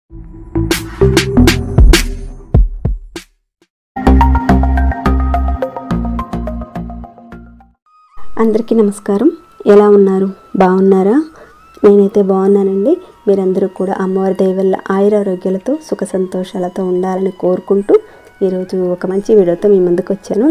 అందరికీ నమస్కారం ఎలా ఉన్నారు బాగున్నారా నేనైతే బాగున్నానండి మీరందరూ కూడా అమ్మవారి దయ వల్ల ఆయురారోగ్యాలతో సుఖ సంతోషాలతో ఉండాలని కోరుకుంటూ ఈరోజు ఒక మంచి వీడియోతో మీ ముందుకు వచ్చాను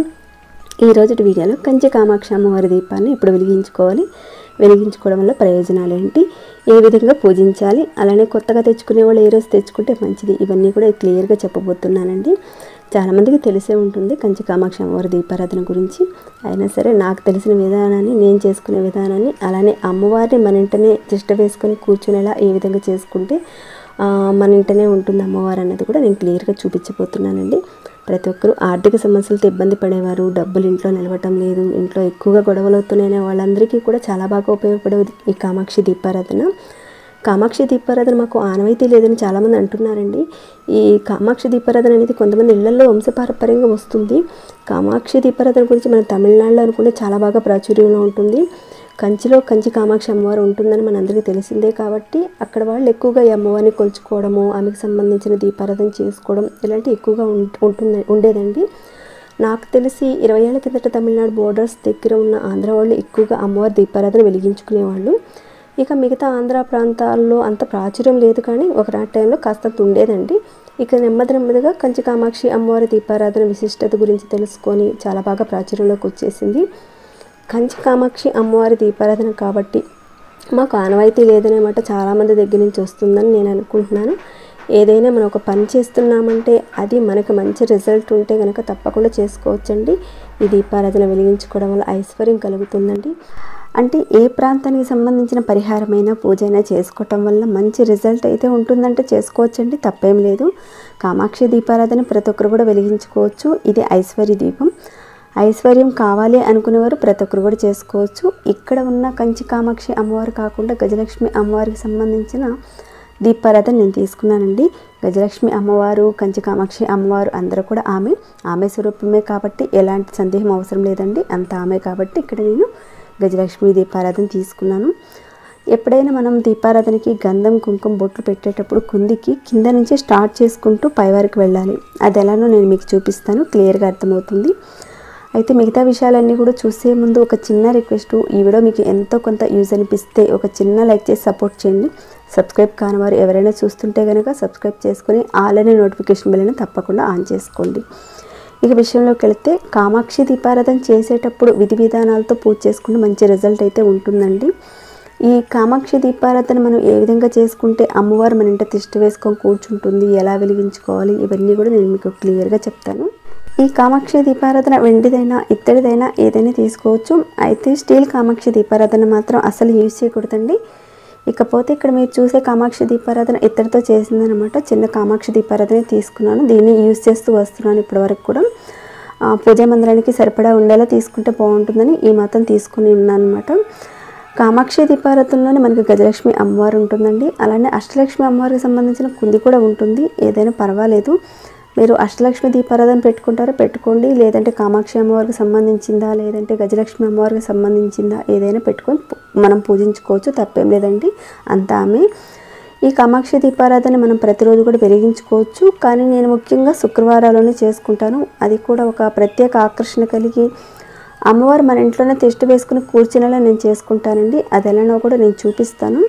ఈ రోజు వీడియోలో కంచి కామాక్షి అమ్మవారి దీపాన్ని ఇప్పుడు వెలిగించుకోవాలి వెలిగించుకోవడం వల్ల ప్రయోజనాలు ఏంటి ఏ విధంగా పూజించాలి అలానే కొత్తగా తెచ్చుకునే వాళ్ళు ఏ రోజు తెచ్చుకుంటే మంచిది ఇవన్నీ కూడా క్లియర్గా చెప్పబోతున్నానండి చాలామందికి తెలిసే ఉంటుంది కంచి కామాక్షి అమ్మవారి దీపారాధన గురించి అయినా సరే నాకు తెలిసిన విధానాన్ని నేను చేసుకునే విధానాన్ని అలానే అమ్మవారిని మన ఇంటనే తిష్ట వేసుకొని కూర్చునేలా ఏ విధంగా చేసుకుంటే ఆ, మన ఇంటనే ఉంటుంది అమ్మవారు అన్నది కూడా నేను క్లియర్గా చూపించబోతున్నానండి ప్రతి ఒక్కరూ ఆర్థిక సమస్యలతో ఇబ్బంది పడేవారు డబ్బులు ఇంట్లో నిలవటం లేదు ఇంట్లో ఎక్కువగా గొడవలు అవుతున్నాయనే వాళ్ళందరికీ కూడా చాలా బాగా ఉపయోగపడేది ఈ కామాక్షి దీపారాధన కామాక్షి దీపారాధన మాకు ఆనవాయితీ లేదని చాలామంది అంటున్నారండి ఈ కామాక్షి దీపారాధన అనేది కొంతమంది ఇళ్లలో వంశపారపర్యంగా వస్తుంది కామాక్షి దీపారాధన గురించి మన తమిళనాడులో అనుకుంటే చాలా బాగా ప్రాచుర్యంలో ఉంటుంది కంచిలో కంచి కామాక్షి అమ్మవారు ఉంటుందని మనందరికీ తెలిసిందే కాబట్టి అక్కడ వాళ్ళు ఎక్కువగా ఈ అమ్మవారిని కొలుచుకోవడము ఆమెకు సంబంధించిన దీపారాధన చేసుకోవడం ఇలాంటివి ఎక్కువగా ఉం- ఉంటుంది ఉండేదండి నాకు తెలిసి ఇరవై ఏళ్ల కిందట తమిళనాడు బోర్డర్స్ దగ్గర ఉన్న ఆంధ్ర వాళ్ళు ఎక్కువగా అమ్మవారి దీపారాధన వెలిగించుకునేవాళ్ళు ఇక మిగతా ఆంధ్ర ప్రాంతాల్లో అంత ప్రాచుర్యం లేదు కానీ ఒకనాటి టైంలో కాస్తంత ఉండేదండి ఇక నెమ్మది నెమ్మదిగా కంచి కామాక్షి అమ్మవారి దీపారాధన విశిష్టత గురించి తెలుసుకొని చాలా బాగా ప్రాచుర్యంలోకి వచ్చేసింది కంచి కామాక్షి అమ్మవారి దీపారాధన కాబట్టి మాకు ఆనవాయితీ లేదనే మాట చాలామంది దగ్గర నుంచి వస్తుందని నేను అనుకుంటున్నాను ఏదైనా మనం ఒక పని చేస్తున్నామంటే అది మనకు మంచి రిజల్ట్ ఉంటే కనుక తప్పకుండా చేసుకోవచ్చండి ఈ దీపారాధన వెలిగించుకోవడం వల్ల ఐశ్వర్యం కలుగుతుందండి అంటే ఏ ప్రాంతానికి సంబంధించిన పరిహారమైన పూజ అయినా చేసుకోవటం వల్ల మంచి రిజల్ట్ అయితే ఉంటుందంటే చేసుకోవచ్చండి తప్పేం లేదు కామాక్షి దీపారాధన ప్రతి ఒక్కరు కూడా వెలిగించుకోవచ్చు ఇది ఐశ్వర్య దీపం ఐశ్వర్యం కావాలి అనుకునేవారు ప్రతి ఒక్కరు కూడా చేసుకోవచ్చు ఇక్కడ ఉన్న కంచి కామాక్షి అమ్మవారు కాకుండా గజలక్ష్మి అమ్మవారికి సంబంధించిన దీపారాధన నేను తీసుకున్నానండి గజలక్ష్మి అమ్మవారు కంచి కామాక్షి అమ్మవారు అందరూ కూడా ఆమె ఆమె స్వరూపమే కాబట్టి ఎలాంటి సందేహం అవసరం లేదండి అంత ఆమె కాబట్టి ఇక్కడ నేను గజలక్ష్మి దీపారాధన తీసుకున్నాను ఎప్పుడైనా మనం దీపారాధనకి గంధం కుంకుమ బొట్లు పెట్టేటప్పుడు కుందికి కింద నుంచి స్టార్ట్ చేసుకుంటూ పై వరకు వెళ్ళాలి అది ఎలానో నేను మీకు చూపిస్తాను క్లియర్గా అర్థమవుతుంది అయితే మిగతా విషయాలన్నీ కూడా చూసే ముందు ఒక చిన్న రిక్వెస్ట్ ఈ వీడియో మీకు ఎంతో కొంత యూజ్ అనిపిస్తే ఒక చిన్న లైక్ చేసి సపోర్ట్ చేయండి సబ్స్క్రైబ్ కాని వారు ఎవరైనా చూస్తుంటే కనుక సబ్స్క్రైబ్ చేసుకొని ఆల్ అనే నోటిఫికేషన్ బెల్ని తప్పకుండా ఆన్ చేసుకోండి ఇక విషయంలోకి వెళితే కామాక్షి దీపారాధన చేసేటప్పుడు విధి విధానాలతో పూజ చేసుకుంటే మంచి రిజల్ట్ అయితే ఉంటుందండి ఈ కామాక్షి దీపారాధన మనం ఏ విధంగా చేసుకుంటే అమ్మవారు మన ఇంట తిష్ట వేసుకొని కూర్చుంటుంది ఎలా వెలిగించుకోవాలి ఇవన్నీ కూడా నేను మీకు క్లియర్గా చెప్తాను ఈ కామాక్షి దీపారాధన వెండిదైనా ఇత్తడిదైనా ఏదైనా తీసుకోవచ్చు అయితే స్టీల్ కామాక్షి దీపారాధన మాత్రం అసలు యూజ్ చేయకూడదండి ఇకపోతే ఇక్కడ మీరు చూసే కామాక్షి దీపారాధన ఇత్తడితో చేసిందనమాట చిన్న కామాక్షి దీపారాధన తీసుకున్నాను దీన్ని యూజ్ చేస్తూ వస్తున్నాను ఇప్పటివరకు కూడా ఆ, పూజా మందిరానికి సరిపడా ఉండేలా తీసుకుంటే బాగుంటుందని ఈ మాత్రం తీసుకుని ఉన్నాను అనమాట కామాక్షి దీపారాధనలోనే మనకి గజలక్ష్మి అమ్మవారు ఉంటుందండి అలానే అష్టలక్ష్మి అమ్మవారికి సంబంధించిన కుంది కూడా ఉంటుంది ఏదైనా పర్వాలేదు మీరు అష్టలక్ష్మి దీపారాధన పెట్టుకుంటారో పెట్టుకోండి లేదంటే కామాక్షి అమ్మవారికి సంబంధించిందా లేదంటే గజలక్ష్మి అమ్మవారికి సంబంధించిందా ఏదైనా పెట్టుకొని పూ- మనం పూజించుకోవచ్చు తప్పేం లేదండి అంతా ఆమె ఈ కామాక్షి దీపారాధన మనం ప్రతిరోజు కూడా వెలిగించుకోవచ్చు కానీ నేను ముఖ్యంగా శుక్రవారాల్లోనే చేసుకుంటాను అది కూడా ఒక ప్రత్యేక ఆకర్షణ కలిగి అమ్మవారు మన ఇంట్లోనే టెస్ట్ వేసుకుని కూర్చునేలా నేను చేసుకుంటానండి అది ఎలానో కూడా నేను చూపిస్తాను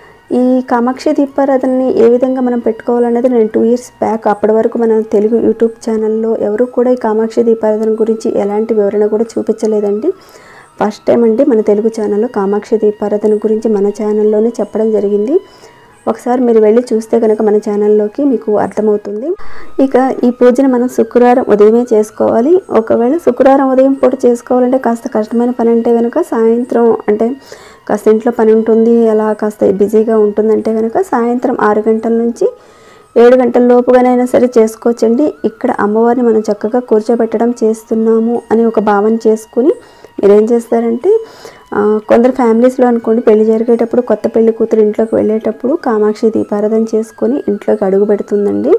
ఈ కామాక్షి దీపారాధనని ఏ విధంగా మనం పెట్టుకోవాలనేది నేను టూ ఇయర్స్ బ్యాక్ అప్పటి వరకు మన తెలుగు యూట్యూబ్ ఛానల్లో ఎవరు కూడా ఈ కామాక్షి దీపారాధన గురించి ఎలాంటి వివరణ కూడా చూపించలేదండి ఫస్ట్ టైం అండి మన తెలుగు ఛానల్లో కామాక్షి దీపారాధన గురించి మన ఛానల్లోనే చెప్పడం జరిగింది ఒకసారి మీరు వెళ్ళి చూస్తే కనుక మన ఛానల్లోకి మీకు అర్థమవుతుంది ఇక ఈ పూజను మనం శుక్రవారం ఉదయమే చేసుకోవాలి ఒకవేళ శుక్రవారం ఉదయం పూట చేసుకోవాలంటే కాస్త కష్టమైన పని అంటే కనుక సాయంత్రం అంటే కాస్త ఇంట్లో పని ఉంటుంది అలా కాస్త బిజీగా ఉంటుందంటే కనుక సాయంత్రం ఆరు గంటల నుంచి ఏడు గంటల లోపుగానైనా సరే చేసుకోవచ్చండి ఇక్కడ అమ్మవారిని మనం చక్కగా కూర్చోబెట్టడం చేస్తున్నాము అని ఒక భావన చేసుకుని మీరు ఏం చేస్తారంటే ఆ, కొందరు ఫ్యామిలీస్లో అనుకోండి పెళ్లి జరిగేటప్పుడు కొత్త పెళ్లి కూతురు ఇంట్లోకి వెళ్ళేటప్పుడు కామాక్షి దీపారాధన చేసుకొని ఇంట్లోకి అడుగు పెడుతుందండి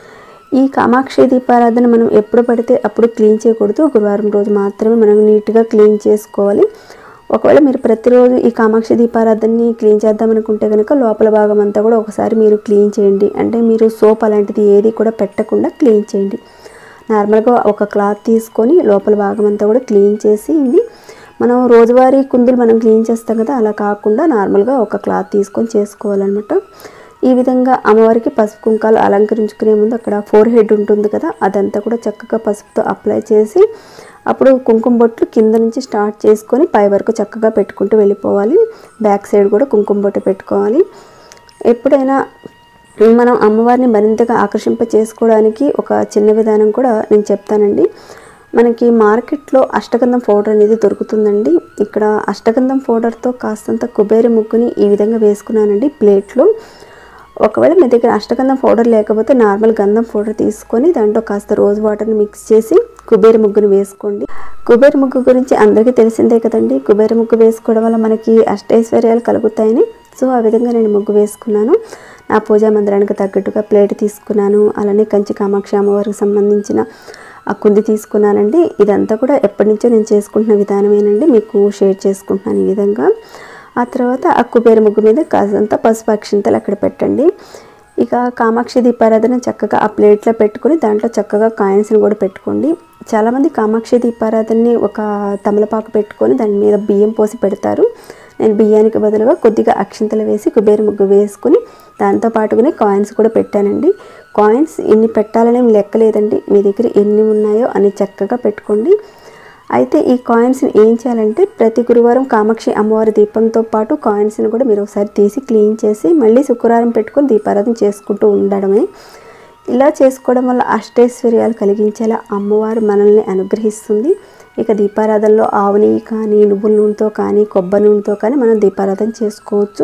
ఈ కామాక్షి దీపారాధన మనం ఎప్పుడు పడితే అప్పుడు క్లీన్ చేయకూడదు గురువారం రోజు మాత్రమే మనం నీట్గా క్లీన్ చేసుకోవాలి ఒకవేళ మీరు ప్రతిరోజు ఈ కామాక్షి దీపారాధనని క్లీన్ చేద్దాం అనుకుంటే కనుక లోపల భాగం అంతా కూడా ఒకసారి మీరు క్లీన్ చేయండి అంటే మీరు సోప్ అలాంటిది ఏది కూడా పెట్టకుండా క్లీన్ చేయండి నార్మల్గా ఒక క్లాత్ తీసుకొని లోపల భాగం అంతా కూడా క్లీన్ చేసి ఇది మనం రోజువారీ కుందులు మనం క్లీన్ చేస్తాం కదా అలా కాకుండా నార్మల్గా ఒక క్లాత్ తీసుకొని చేసుకోవాలన్నమాట ఈ విధంగా అమ్మవారికి పసుపు కుంకాలు అలంకరించుకునే ముందు అక్కడ ఫోర్ హెడ్ ఉంటుంది కదా అదంతా కూడా చక్కగా పసుపుతో అప్లై చేసి అప్పుడు కుంకుమ బొట్లు కింద నుంచి స్టార్ట్ చేసుకొని పై వరకు చక్కగా పెట్టుకుంటూ వెళ్ళిపోవాలి బ్యాక్ సైడ్ కూడా కుంకుమ బొట్టు పెట్టుకోవాలి ఎప్పుడైనా మనం అమ్మవారిని మరింతగా ఆకర్షింప చేసుకోవడానికి ఒక చిన్న విధానం కూడా నేను చెప్తానండి మనకి మార్కెట్లో అష్టగంధం పౌడర్ అనేది దొరుకుతుందండి ఇక్కడ అష్టగంధం పౌడర్తో కాస్తంత కుబేర ముగ్గుని ఈ విధంగా వేసుకున్నానండి ప్లేట్లో ఒకవేళ మీ దగ్గర అష్టగంధం పౌడర్ లేకపోతే నార్మల్ గంధం పౌడర్ తీసుకొని దాంట్లో కాస్త రోజ్ వాటర్ని మిక్స్ చేసి కుబేర ముగ్గును వేసుకోండి కుబేర ముగ్గు గురించి అందరికీ తెలిసిందే కదండి కుబేర ముగ్గు వేసుకోవడం వల్ల మనకి అష్టైశ్వర్యాలు కలుగుతాయని సో ఆ విధంగా నేను ముగ్గు వేసుకున్నాను నా పూజా మందిరానికి తగ్గట్టుగా ప్లేట్ తీసుకున్నాను అలానే కంచి కామాక్షి అమ్మవారికి సంబంధించిన ఆ కుంది తీసుకున్నానండి ఇదంతా కూడా ఎప్పటి నుంచో నేను చేసుకుంటున్న విధానమేనండి మీకు షేర్ చేసుకుంటున్నాను ఈ విధంగా ఆ తర్వాత ఆ కుబేర ముగ్గు మీద కాసంత పసుపు అక్షింతలు అక్కడ పెట్టండి ఇక కామాక్షి దీపారాధన చక్కగా ఆ ప్లేట్లో పెట్టుకొని దాంట్లో చక్కగా కాయిన్స్ని కూడా పెట్టుకోండి చాలామంది కామాక్షి దీపారాధనని ఒక తమలపాకు పెట్టుకొని దాని మీద బియ్యం పోసి పెడతారు నేను బియ్యానికి బదులుగా కొద్దిగా అక్షింతలు వేసి కుబేర ముగ్గు వేసుకుని దాంతో పాటుగానే కాయిన్స్ కూడా పెట్టానండి కాయిన్స్ ఎన్ని పెట్టాలని ఏం లెక్కలేదండి మీ దగ్గర ఎన్ని ఉన్నాయో అని చక్కగా పెట్టుకోండి అయితే ఈ కాయిన్స్ని ఏం చేయాలంటే ప్రతి గురువారం కామాక్షి అమ్మవారి దీపంతో పాటు కాయిన్స్ని కూడా మీరు ఒకసారి తీసి క్లీన్ చేసి మళ్ళీ శుక్రవారం పెట్టుకొని దీపారాధన చేసుకుంటూ ఉండడమే ఇలా చేసుకోవడం వల్ల అష్టైశ్వర్యాలు కలిగించేలా అమ్మవారు మనల్ని అనుగ్రహిస్తుంది ఇక దీపారాధనలో ఆవు నెయ్యి కానీ నువ్వుల నూనెతో కానీ కొబ్బరి నూనెతో కానీ మనం దీపారాధన చేసుకోవచ్చు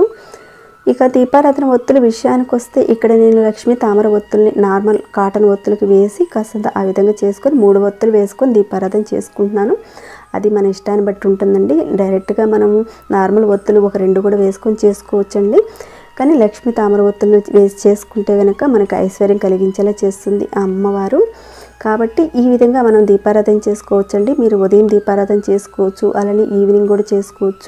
ఇక దీపారాధన ఒత్తుల విషయానికి వస్తే ఇక్కడ నేను లక్ష్మీ తామర ఒత్తుల్ని నార్మల్ కాటన్ ఒత్తులకి వేసి కాస్తంత ఆ విధంగా చేసుకొని మూడు ఒత్తులు వేసుకొని దీపారాధన చేసుకుంటున్నాను అది మన ఇష్టాన్ని బట్టి ఉంటుందండి డైరెక్ట్గా మనము నార్మల్ ఒత్తులు ఒక రెండు కూడా వేసుకొని చేసుకోవచ్చండి కానీ లక్ష్మీ తామర ఒత్తులు వేసి చేసుకుంటే కనుక మనకు ఐశ్వర్యం కలిగించేలా చేస్తుంది ఆ అమ్మవారు కాబట్టి ఈ విధంగా మనం దీపారాధన చేసుకోవచ్చండి మీరు ఉదయం దీపారాధన చేసుకోవచ్చు అలానే ఈవినింగ్ కూడా చేసుకోవచ్చు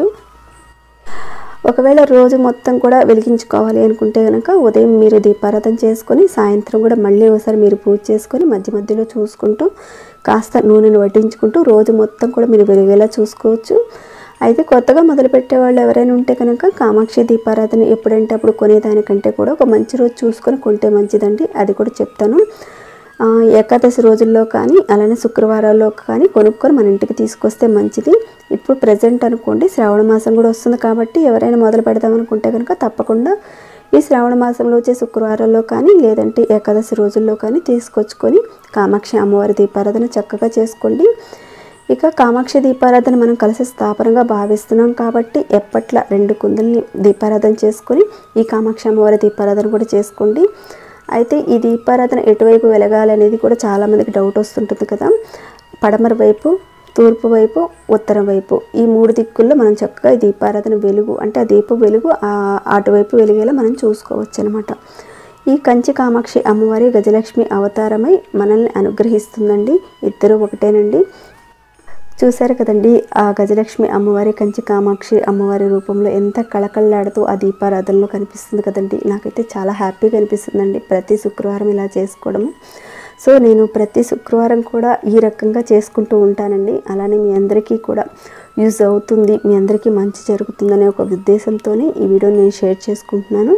ఒకవేళ రోజు మొత్తం కూడా వెలిగించుకోవాలి అనుకుంటే కనుక ఉదయం మీరు దీపారాధన చేసుకొని సాయంత్రం కూడా మళ్ళీ ఒకసారి మీరు పూజ చేసుకొని మధ్య మధ్యలో చూసుకుంటూ కాస్త నూనెను వడ్డించుకుంటూ రోజు మొత్తం కూడా మీరు వెలిగేలా చూసుకోవచ్చు అయితే కొత్తగా మొదలుపెట్టే వాళ్ళు ఎవరైనా ఉంటే కనుక కామాక్షి దీపారాధన ఎప్పుడంటే అప్పుడు కొనేదానికంటే కూడా ఒక మంచి రోజు చూసుకొని కొంటే మంచిదండి అది కూడా చెప్తాను ఆ, ఏకాదశి రోజుల్లో కానీ అలానే శుక్రవారాల్లో కానీ కొనుక్కొని మన ఇంటికి తీసుకొస్తే మంచిది ఇప్పుడు ప్రజెంట్ అనుకోండి శ్రావణ మాసం కూడా వస్తుంది కాబట్టి ఎవరైనా మొదలు పెడదాం అనుకుంటే కనుక తప్పకుండా ఈ శ్రావణ మాసంలో వచ్చే శుక్రవారాల్లో కానీ లేదంటే ఏకాదశి రోజుల్లో కానీ తీసుకొచ్చుకొని కామాక్షి అమ్మవారి దీపారాధన చక్కగా చేసుకోండి ఇక కామాక్షి దీపారాధన మనం కలిసి స్థాపనగా భావిస్తున్నాం కాబట్టి ఎప్పట్లా రెండు కుందుల్ని దీపారాధన చేసుకొని ఈ కామాక్షి అమ్మవారి దీపారాధన కూడా చేసుకోండి అయితే ఈ దీపారాధన ఎటువైపు వెలగాలనేది కూడా చాలామందికి డౌట్ వస్తుంటుంది కదా పడమర వైపు తూర్పు వైపు ఉత్తరం వైపు ఈ మూడు దిక్కుల్లో మనం చక్కగా ఈ దీపారాధన వెలుగు అంటే ఆ దీప వెలుగు ఆ అటువైపు వెలిగేలా మనం చూసుకోవచ్చు అనమాట ఈ కంచి కామాక్షి అమ్మవారి గజలక్ష్మి అవతారమై మనల్ని అనుగ్రహిస్తుందండి ఇద్దరు ఒకటేనండి చూశారు కదండి ఆ గజలక్ష్మి అమ్మవారి కంచి కామాక్షి అమ్మవారి రూపంలో ఎంత కళకళలాడుతూ ఆ దీపారాధనలో కనిపిస్తుంది కదండి నాకైతే చాలా హ్యాపీగా అనిపిస్తుందండి ప్రతి శుక్రవారం ఇలా చేసుకోవడము సో నేను ప్రతి శుక్రవారం కూడా ఈ రకంగా చేసుకుంటూ ఉంటానండి అలానే మీ అందరికీ కూడా యూజ్ అవుతుంది మీ అందరికీ మంచి జరుగుతుందనే ఒక ఉద్దేశంతోనే ఈ వీడియోని నేను షేర్ చేసుకుంటున్నాను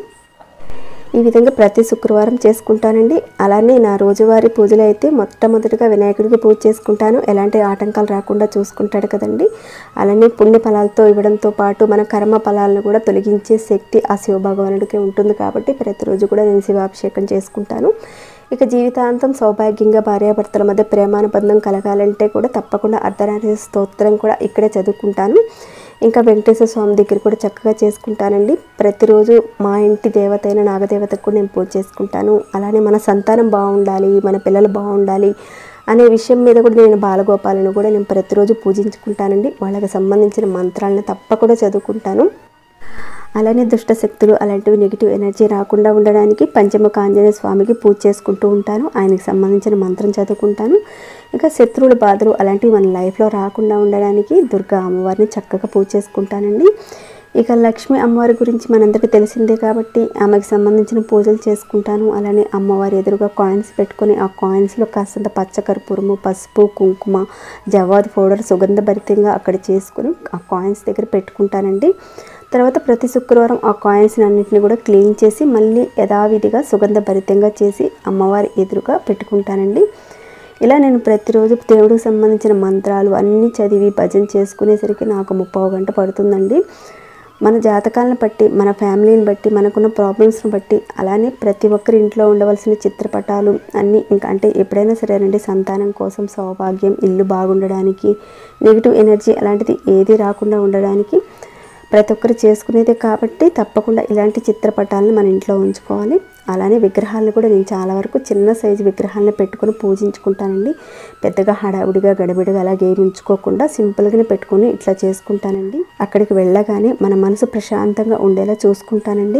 ఈ విధంగా ప్రతి శుక్రవారం చేసుకుంటానండి అలానే నా రోజువారీ పూజలు అయితే మొట్టమొదటిగా వినాయకుడికి పూజ చేసుకుంటాను ఎలాంటి ఆటంకాలు రాకుండా చూసుకుంటాడు కదండి అలానే పుణ్య ఫలాలతో ఇవ్వడంతో పాటు మన కర్మ ఫలాలను కూడా తొలగించే శక్తి ఆ శివభగవానుడికి ఉంటుంది కాబట్టి ప్రతిరోజు కూడా నేను శివాభిషేకం చేసుకుంటాను ఇక జీవితాంతం సౌభాగ్యంగా భార్యాభర్తల మధ్య ప్రేమానుబంధం కలగాలంటే కూడా తప్పకుండా అర్ధనారీ స్తోత్రం కూడా ఇక్కడే చదువుకుంటాను ఇంకా వెంకటేశ్వర స్వామి దగ్గర కూడా చక్కగా చేసుకుంటానండి ప్రతిరోజు మా ఇంటి దేవత అయిన నాగదేవతకు కూడా నేను పూజ చేసుకుంటాను అలానే మన సంతానం బాగుండాలి మన పిల్లలు బాగుండాలి అనే విషయం మీద కూడా నేను బాలగోపాలను కూడా నేను ప్రతిరోజు పూజించుకుంటానండి వాళ్ళకి సంబంధించిన మంత్రాలను తప్పకుండా చదువుకుంటాను అలానే దుష్ట శక్తులు అలాంటివి నెగిటివ్ ఎనర్జీ రాకుండా ఉండడానికి పంచముఖ ఆంజనేయ స్వామికి పూజ చేసుకుంటూ ఉంటాను ఆయనకి సంబంధించిన మంత్రం చదువుకుంటాను ఇంకా శత్రువుల బాధలు అలాంటివి మన లైఫ్లో రాకుండా ఉండడానికి దుర్గా అమ్మవారిని చక్కగా పూజ చేసుకుంటానండి ఇక లక్ష్మి అమ్మవారి గురించి మనందరికీ తెలిసిందే కాబట్టి ఆమెకు సంబంధించిన పూజలు చేసుకుంటాను అలానే అమ్మవారి ఎదురుగా కాయిన్స్ పెట్టుకొని ఆ కాయిన్స్లో కాస్తంత పచ్చకర్పూరము పసుపు కుంకుమ జవాద్ పౌడర్ సుగంధభరితంగా అక్కడ చేసుకుని ఆ కాయిన్స్ దగ్గర పెట్టుకుంటానండి తర్వాత ప్రతి శుక్రవారం ఆ కాయిన్స్ అన్నింటిని కూడా క్లీన్ చేసి మళ్ళీ యథావిధిగా సుగంధభరితంగా చేసి అమ్మవారి ఎదురుగా పెట్టుకుంటానండి ఇలా నేను ప్రతిరోజు దేవుడికి సంబంధించిన మంత్రాలు అన్నీ చదివి భజన చేసుకునేసరికి నాకు ముప్పావు గంట పడుతుందండి మన జాతకాలను బట్టి మన ఫ్యామిలీని బట్టి మనకున్న ప్రాబ్లమ్స్ని బట్టి అలానే ప్రతి ఒక్కరి ఇంట్లో ఉండవలసిన చిత్రపటాలు అన్నీ ఇంకా అంటే ఎప్పుడైనా సరేనండి సంతానం కోసం సౌభాగ్యం ఇల్లు బాగుండడానికి నెగిటివ్ ఎనర్జీ అలాంటిది ఏది రాకుండా ఉండడానికి ప్రతి ఒక్కరు చేసుకునేదే కాబట్టి తప్పకుండా ఇలాంటి చిత్రపటాలను మన ఇంట్లో ఉంచుకోవాలి అలానే విగ్రహాలను కూడా నేను చాలా వరకు చిన్న సైజు విగ్రహాలను పెట్టుకొని పూజించుకుంటానండి పెద్దగా హడావుడిగా గడబిడిగా అలాగే ఏమి ఉంచుకోకుండా సింపుల్గానే పెట్టుకొని ఇట్లా చేసుకుంటానండి అక్కడికి వెళ్ళగానే మన మనసు ప్రశాంతంగా ఉండేలా చూసుకుంటానండి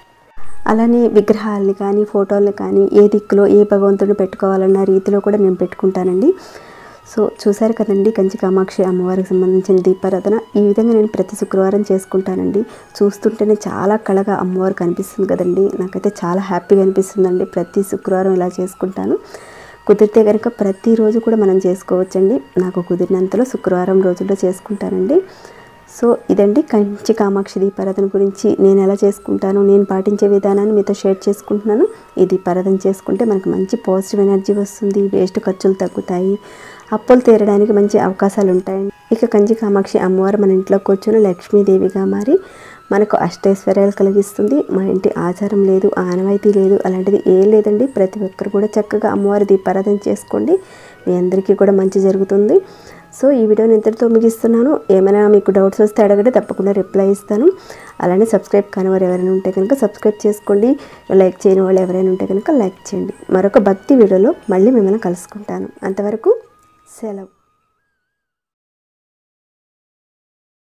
అలానే విగ్రహాలని కానీ ఫోటోలను కానీ ఏ దిక్కులో ఏ భగవంతుడిని పెట్టుకోవాలన్న రీతిలో కూడా నేను పెట్టుకుంటానండి సో చూశారు కదండి కంచి కామాక్షి అమ్మవారికి సంబంధించిన దీపారాధన ఈ విధంగా నేను ప్రతి శుక్రవారం చేసుకుంటానండి చూస్తుంటేనే చాలా కళగా అమ్మవారు కనిపిస్తుంది కదండి నాకైతే చాలా హ్యాపీగా అనిపిస్తుందండి ప్రతి శుక్రవారం ఇలా చేసుకుంటాను కుదిరితే కనుక ప్రతిరోజు కూడా మనం చేసుకోవచ్చండి నాకు కుదిరినంతలో శుక్రవారం రోజుల్లో చేసుకుంటానండి సో ఇదండి కంచి కామాక్షి దీపారాధన గురించి నేను ఎలా చేసుకుంటాను నేను పాటించే విధానాన్ని మీతో షేర్ చేసుకుంటున్నాను ఈ దీపారాధన చేసుకుంటే మనకు మంచి పాజిటివ్ ఎనర్జీ వస్తుంది వేస్ట్ ఖర్చులు తగ్గుతాయి అప్పులు తీరడానికి మంచి అవకాశాలు ఉంటాయండి ఇక కంచి కామాక్షి అమ్మవారు మన ఇంట్లో కూర్చొని లక్ష్మీదేవిగా మారి మనకు అష్టైశ్వర్యాలు కలిగిస్తుంది మా ఇంటి ఆచారం లేదు ఆనవాయితీ లేదు అలాంటిది ఏం లేదండి ప్రతి ఒక్కరు కూడా చక్కగా అమ్మవారి దీపారాధన చేసుకోండి మీ అందరికీ కూడా మంచి జరుగుతుంది సో ఈ వీడియోని ఇంతటితో ముగిస్తున్నాను ఏమైనా మీకు డౌట్స్ వస్తే అడగండి తప్పకుండా రిప్లై ఇస్తాను అలానే సబ్స్క్రైబ్ కాని వారు ఎవరైనా ఉంటే కనుక సబ్స్క్రైబ్ చేసుకోండి లైక్ చేయని వాళ్ళు ఎవరైనా ఉంటే కనుక లైక్ చేయండి మరొక భక్తి వీడియోలో మళ్ళీ మిమ్మల్ని కలుసుకుంటాను అంతవరకు సెలవు